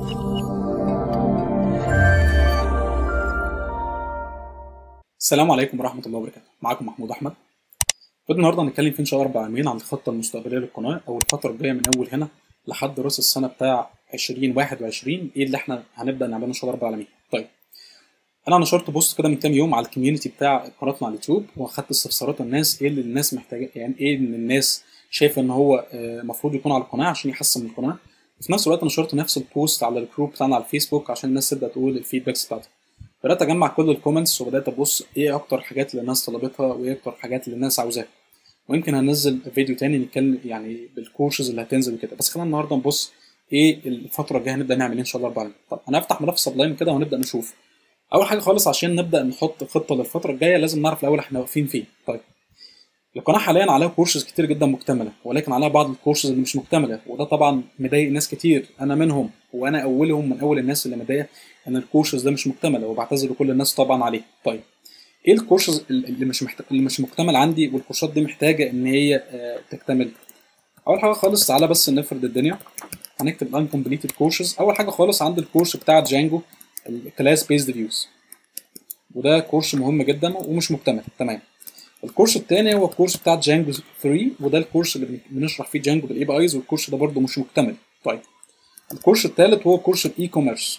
السلام عليكم ورحمة الله وبركاته معاكم محمود أحمد فيديو النهاردة هنتكلم فيه إن شاء الله أربع عامين عن الخطة المستقبلية للقناة أو الفترة الجاية من أول هنا لحد رأس السنة بتاع 2021 إيه اللي إحنا هنبدأ نعمله إن شاء الله أربع عامين طيب أنا نشرت بوست كده من كام يوم على الكوميونتي بتاع قناتنا على اليوتيوب وأخدت استفسارات الناس إيه اللي الناس محتاجة يعني إيه اللي الناس شايفة إن هو المفروض يكون على القناة عشان يحسن من القناة وفي نفس الوقت نشرت نفس البوست على الجروب بتاعنا على الفيسبوك عشان الناس تبدأ تقول الفيدباكس بتاعتها بدات اجمع كل الكومنتس وبدات ابص ايه اكتر حاجات اللي الناس طلبتها وايه اكتر حاجات اللي الناس عاوزاها ويمكن هننزل فيديو تاني نتكلم يعني بالكورسز اللي هتنزل وكده بس خلينا النهارده نبص ايه الفتره الجايه هنبدا نعمل ايه ان شاء الله اربعه طب انا هفتح ملف سبلايم كده ونبدا نشوف اول حاجه خالص عشان نبدا نحط خطه للفتره الجايه لازم نعرف الاول احنا واقفين فين طيب القناه حاليا عليها كورسز كتير جدا مكتمله ولكن عليها بعض الكورسز اللي مش مكتمله وده طبعا مضايق ناس كتير انا منهم وانا اولهم من اول الناس اللي مضايق ان الكورسز ده مش مكتمله وبعتذر لكل الناس طبعا عليه طيب ايه الكورسز اللي مش محتاج اللي مش مكتمل عندي والكورسات دي محتاجه ان هي آه تكتمل اول حاجه خالص تعالى بس نفرد الدنيا هنكتب uncompleted courses اول حاجه خالص عندي الكورس بتاع جانجو الكلاس بيزد فيوز وده كورس مهم جدا ومش مكتمل تمام الكورس الثاني هو الكورس بتاع جانجو 3 وده الكورس اللي بنشرح فيه جانجو بالاي بي ايز والكورس ده برده مش مكتمل طيب الكورس الثالث هو كورس الاي كوميرس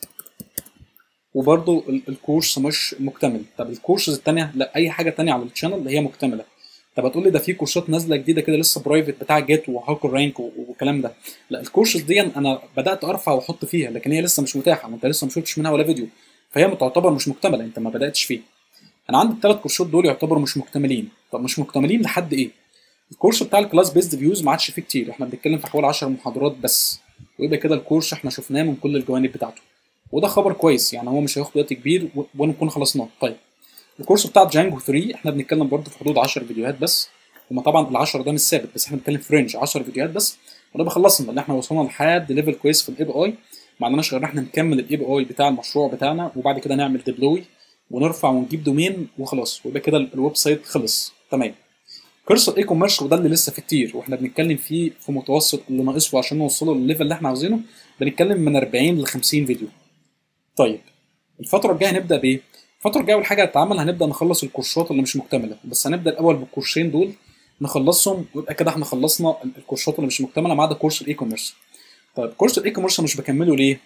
وبرده الكورس مش مكتمل طب الكورسز الثانيه لا اي حاجه ثانيه على الشانل اللي هي مكتمله طب هتقول لي ده في كورسات نازله جديده كده لسه برايفت بتاع جيت وهاكر رانك والكلام ده لا الكورسز دي انا بدات ارفع واحط فيها لكن هي لسه مش متاحه وانت لسه ما شفتش منها ولا فيديو فهي تعتبر مش مكتمله انت ما بداتش فيه انا عندي الثلاث كورسات دول يعتبروا مش مكتملين طب مش مكتملين لحد ايه الكورس بتاع الكلاس بيزد فيوز ما عادش فيه كتير احنا بنتكلم في حوالي 10 محاضرات بس ويبقى كده الكورس احنا شفناه من كل الجوانب بتاعته وده خبر كويس يعني هو مش هياخد وقت كبير ونكون خلصناه طيب الكورس بتاع جانجو 3 احنا بنتكلم برضه في حدود 10 فيديوهات بس هما طبعا ال 10 ده مش ثابت بس احنا بنتكلم في رينج 10 فيديوهات بس وده بخلصنا لان احنا وصلنا لحد ليفل كويس في الاي بي اي ما عندناش غير ان احنا نكمل الاي بي اي بتاع المشروع بتاعنا وبعد كده نعمل ديبلوي ونرفع ونجيب دومين وخلاص ويبقى كده الويب سايت خلص تمام كورس الاي كوميرس وده اللي لسه فيه كتير واحنا بنتكلم فيه في متوسط اللي ناقصه عشان نوصله للليفل اللي احنا عاوزينه بنتكلم من 40 ل 50 فيديو طيب الفتره الجايه هنبدا بايه الفتره الجايه اول حاجه هتتعمل هنبدا نخلص الكورسات اللي مش مكتمله بس هنبدا الاول بالكورسين دول نخلصهم ويبقى كده احنا خلصنا الكورسات اللي مش مكتمله ما عدا كورس الاي كوميرس طيب كورس الاي كوميرس مش بكمله ليه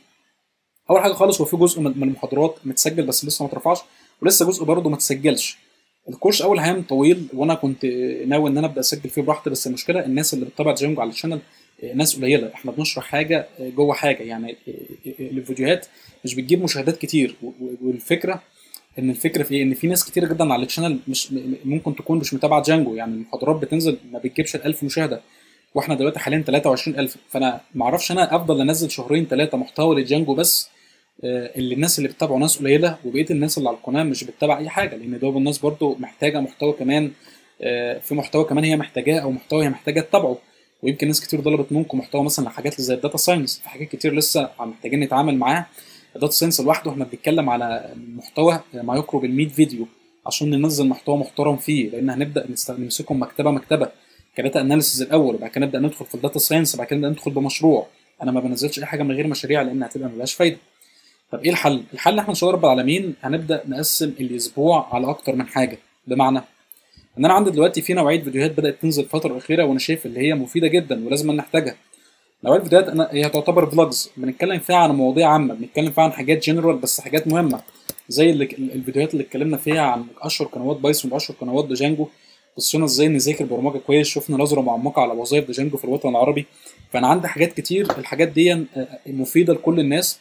اول حاجه خالص هو في جزء من المحاضرات متسجل بس لسه ما اترفعش ولسه جزء برضه ما تسجلش الكورس اول هام طويل وانا كنت ناوي ان انا ابدا اسجل فيه براحتي بس المشكله الناس اللي بتتابع جينجو على الشانل ناس قليله احنا بنشرح حاجه جوه حاجه يعني الفيديوهات مش بتجيب مشاهدات كتير والفكره ان الفكره في ايه ان في ناس كتير جدا على الشانل مش ممكن تكون مش متابعه جانجو يعني المحاضرات بتنزل ما بتجيبش ال 1000 مشاهده واحنا دلوقتي حاليا 23000 فانا ما اعرفش انا افضل انزل شهرين ثلاثه محتوى للجانجو بس اللي الناس اللي بتتابعه ناس قليله وبقيه الناس اللي على القناه مش بتتابع اي حاجه لان دوب الناس برضو محتاجه محتوى كمان في محتوى كمان هي محتاجاه او محتوى هي محتاجه تتابعه ويمكن ناس كتير طلبت منكم محتوى مثلا لحاجات زي الداتا ساينس في حاجات كتير لسه محتاجين نتعامل معاها الداتا ساينس لوحده احنا بنتكلم على محتوى ما يقرب ال 100 فيديو عشان ننزل محتوى محترم فيه لان هنبدا نمسكهم مكتبه مكتبه كداتا اناليسيز الاول وبعد كده نبدا ندخل في الداتا ساينس وبعد كده نبدا ندخل بمشروع انا ما بنزلش اي حاجه من غير مشاريع لان هتبقى ملهاش فايده طب ايه الحل؟ الحل احنا ان شاء الله رب العالمين هنبدا نقسم الاسبوع على اكتر من حاجه بمعنى ان انا عندي دلوقتي في نوعيه فيديوهات بدات تنزل الفتره الاخيره وانا شايف اللي هي مفيده جدا ولازم نحتاجها نوعيه الفيديوهات انا هي تعتبر فلوجز بنتكلم فيها عن مواضيع عامه بنتكلم فيها عن حاجات جنرال بس حاجات مهمه زي اللي الفيديوهات اللي اتكلمنا فيها عن اشهر قنوات بايثون واشهر قنوات دجانجو بصينا ازاي نذاكر برمجه كويس شفنا نظره معمقه على وظائف دجانجو في الوطن العربي فانا عندي حاجات كتير الحاجات دي مفيده لكل الناس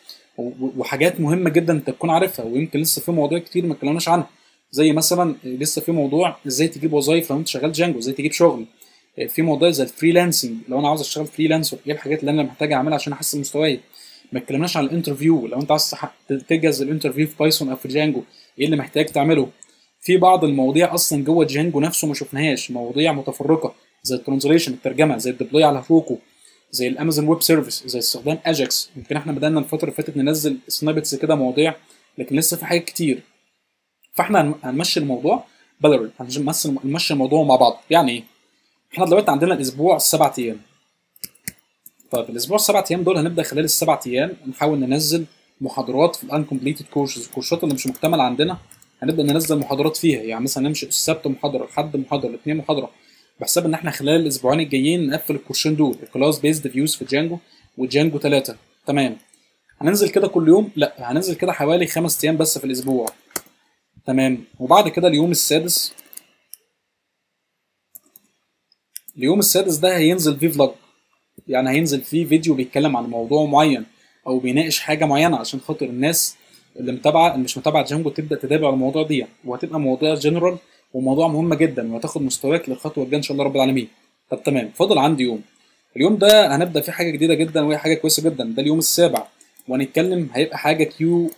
وحاجات مهمه جدا انت تكون عارفها ويمكن لسه في مواضيع كتير ما اتكلمناش عنها زي مثلا لسه في موضوع ازاي تجيب وظايف لو انت شغال جانجو ازاي تجيب شغل في موضوع زي الفريلانسنج لو انا عاوز اشتغل فريلانسر ايه الحاجات اللي انا محتاج اعملها عشان احسن مستواي ما اتكلمناش عن الانترفيو لو انت عايز تجهز الانترفيو في بايثون او في جانجو ايه اللي محتاج تعمله في بعض المواضيع اصلا جوه جانجو نفسه ما شفناهاش مواضيع متفرقه زي الترانزليشن الترجمه زي الديبلوي على هروكو زي الامازون ويب سيرفيس زي استخدام اجاكس يمكن احنا بدانا الفتره اللي فاتت ننزل سنابتس كده مواضيع لكن لسه في حاجات كتير فاحنا هنمشي الموضوع بلرل هنمشي نمشي الموضوع مع بعض يعني ايه احنا دلوقتي عندنا الاسبوع سبعة ايام طيب الاسبوع السبع ايام دول هنبدا خلال السبع ايام نحاول ننزل محاضرات في الانكمبليتد كورسز الكورسات اللي مش مكتمله عندنا هنبدا ننزل محاضرات فيها يعني مثلا نمشي السبت محاضره الحد محاضره الاثنين محاضره بحساب ان احنا خلال الاسبوعين الجايين نقفل الكورسين دول الكلاس بيزد فيوز في جانجو وجانجو 3 تمام هننزل كده كل يوم لا هننزل كده حوالي خمس ايام بس في الاسبوع تمام وبعد كده اليوم السادس اليوم السادس ده هينزل فيه فلوج يعني هينزل فيه فيديو بيتكلم عن موضوع معين او بيناقش حاجه معينه عشان خاطر الناس اللي متابعه اللي مش متابعه جانجو تبدا تتابع الموضوع دي وهتبقى مواضيع جنرال وموضوع مهمه جدا وهتاخد مستواك للخطوه الجايه ان شاء الله رب العالمين طب تمام فاضل عندي يوم اليوم ده هنبدا فيه حاجه جديده جدا وهي حاجه كويسه جدا ده اليوم السابع وهنتكلم هيبقى حاجه كيو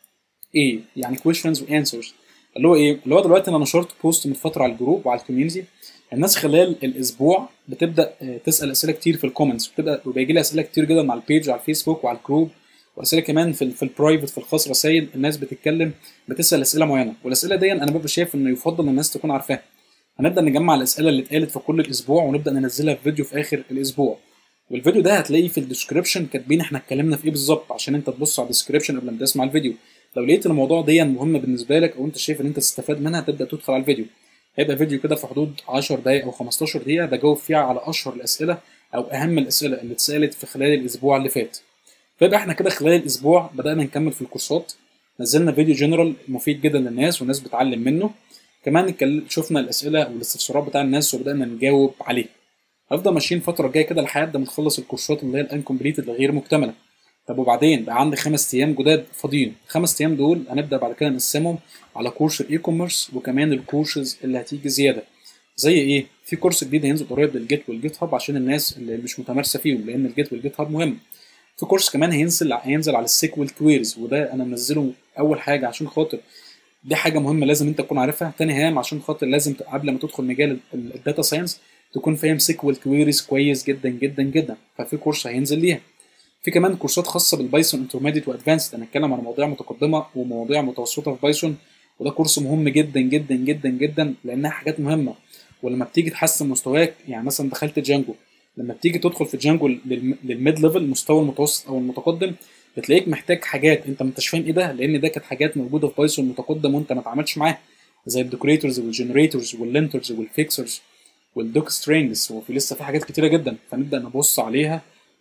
اي يعني questions وانسرز اللي هو ايه اللي هو دلوقتي انا نشرت بوست من فتره على الجروب وعلى الكوميونتي الناس خلال الاسبوع بتبدا تسال اسئله كتير في الكومنتس بتبدا وبيجي لي اسئله كتير جدا على البيج على الفيسبوك وعلى الجروب واسئله كمان في في البرايفت في الخاص رسائل الناس بتتكلم بتسال اسئله معينه والاسئله دي انا ببقى شايف انه يفضل الناس تكون عارفاها هنبدا نجمع الاسئله اللي اتقالت في كل الاسبوع ونبدا ننزلها في فيديو في اخر الاسبوع والفيديو ده هتلاقيه في الديسكربشن كاتبين احنا اتكلمنا في ايه بالظبط عشان انت تبص على الديسكربشن قبل ما تسمع الفيديو لو لقيت الموضوع دي مهم بالنسبه لك او انت شايف ان انت تستفاد منها تبدا تدخل على الفيديو هيبقى فيديو كده في حدود 10 دقائق او 15 دقيقه بجاوب فيها على اشهر الاسئله او اهم الاسئله اللي اتسالت في خلال الاسبوع اللي فات فيبقى احنا كده خلال الاسبوع بدانا نكمل في الكورسات نزلنا فيديو جنرال مفيد جدا للناس والناس بتعلم منه كمان شفنا الاسئله والاستفسارات بتاع الناس وبدانا نجاوب عليها هفضل ماشيين الفتره الجايه كده لحد ما نخلص الكورسات اللي هي الانكمبليتد الغير مكتمله طب وبعدين بقى عندي خمس ايام جداد فاضيين الخمس ايام دول هنبدا بعد كده نقسمهم على كورس الاي كوميرس وكمان الكورسز اللي هتيجي زياده زي ايه في كورس جديد هينزل قريب للجيت والجيت هاب عشان الناس اللي مش متمارسه فيهم لان الجيت والجيت هاب مهم في كورس كمان هينزل هينزل على السيكوال كويرز وده انا منزله اول حاجه عشان خاطر دي حاجه مهمه لازم انت تكون عارفها تاني هام عشان خاطر لازم قبل ما تدخل مجال الداتا ساينس تكون فاهم سيكوال كويريز كويس جدا جدا جدا ففي كورس هينزل ليها في كمان كورسات خاصه بالبايثون انترميديت وادفانسد هنتكلم عن مواضيع متقدمه ومواضيع متوسطه في بايثون وده كورس مهم جدا جدا جدا جدا لانها حاجات مهمه ولما بتيجي تحسن مستواك يعني مثلا دخلت جانجو لما بتيجي تدخل في جانجو للميد ليفل المستوى المتوسط او المتقدم بتلاقيك محتاج حاجات انت ما انتش فاهم ايه ده لان ده كانت حاجات موجوده في بايثون متقدم وانت ما اتعاملتش معاها زي الديكوريتورز والجنريتورز واللينترز والفيكسرز والدوك سترينجز وفي لسه في حاجات كتيره جدا فنبدا نبص عليها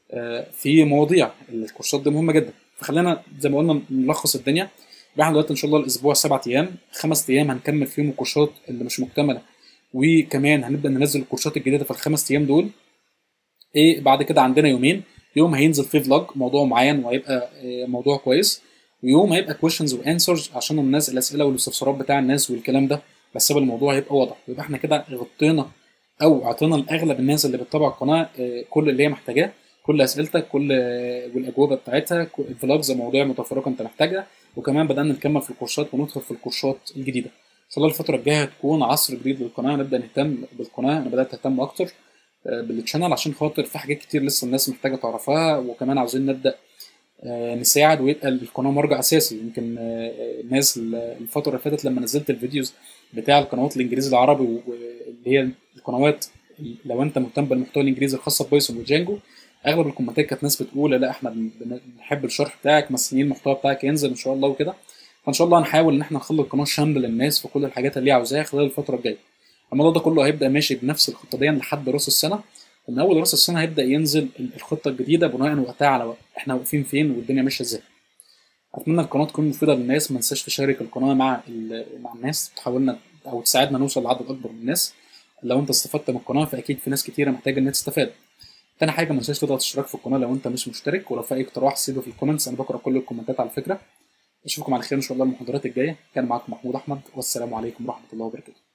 في مواضيع الكورسات دي مهمه جدا فخلينا زي ما قلنا نلخص الدنيا احنا دلوقتي ان شاء الله الاسبوع سبعة ايام خمس ايام هنكمل فيهم الكورسات اللي مش مكتمله وكمان هنبدا ننزل الكورسات الجديده في الخمس ايام دول ايه بعد كده عندنا يومين يوم هينزل فيه فلوج موضوع معين وهيبقى موضوع كويس ويوم هيبقى كويشنز وانسرز عشان الناس الاسئله والاستفسارات بتاع الناس والكلام ده بس الموضوع هيبقى واضح يبقى احنا كده غطينا او اعطينا لاغلب الناس اللي بتتابع القناه كل اللي هي محتاجاه كل اسئلتك كل والاجوبه بتاعتها الفلوجز مواضيع متفرقه انت محتاجها وكمان بدانا نكمل في الكورسات وندخل في الكورسات الجديده ان شاء الله الفتره الجايه هتكون عصر جديد للقناه نبدا نهتم بالقناه انا بدات اهتم اكتر بالتشانل عشان خاطر في حاجات كتير لسه الناس محتاجه تعرفها وكمان عاوزين نبدا نساعد ويبقى القناه مرجع اساسي يمكن الناس الفتره اللي فاتت لما نزلت الفيديوز بتاع القنوات الانجليزي العربي واللي هي القنوات لو انت مهتم بالمحتوى الانجليزي الخاصه ببايثون وجانجو اغلب الكومنتات كانت ناس بتقول لا احنا بنحب الشرح بتاعك مستنيين المحتوى بتاعك ينزل ان شاء الله وكده فان شاء الله هنحاول ان احنا نخلي القناه شامله للناس في كل الحاجات اللي هي عاوزاها خلال الفتره الجايه الموضوع ده كله هيبدا ماشي بنفس الخطه دي لحد راس السنه ومن اول راس السنه هيبدا ينزل الخطه الجديده بناء وقتها على احنا واقفين فين والدنيا ماشيه ازاي اتمنى القناه تكون مفيده للناس ما تنساش تشارك القناه مع مع الناس تحاولنا او تساعدنا نوصل لعدد اكبر من الناس لو انت استفدت من القناه فاكيد في ناس كتيره محتاجه انها تستفاد تاني حاجه ما تنساش تضغط اشتراك في القناه لو انت مش مشترك ولو في اي اقتراح سيبه في الكومنتس انا بقرا كل الكومنتات على فكره اشوفكم على خير ان شاء الله المحاضرات الجايه كان معاكم محمود احمد والسلام عليكم ورحمه الله وبركاته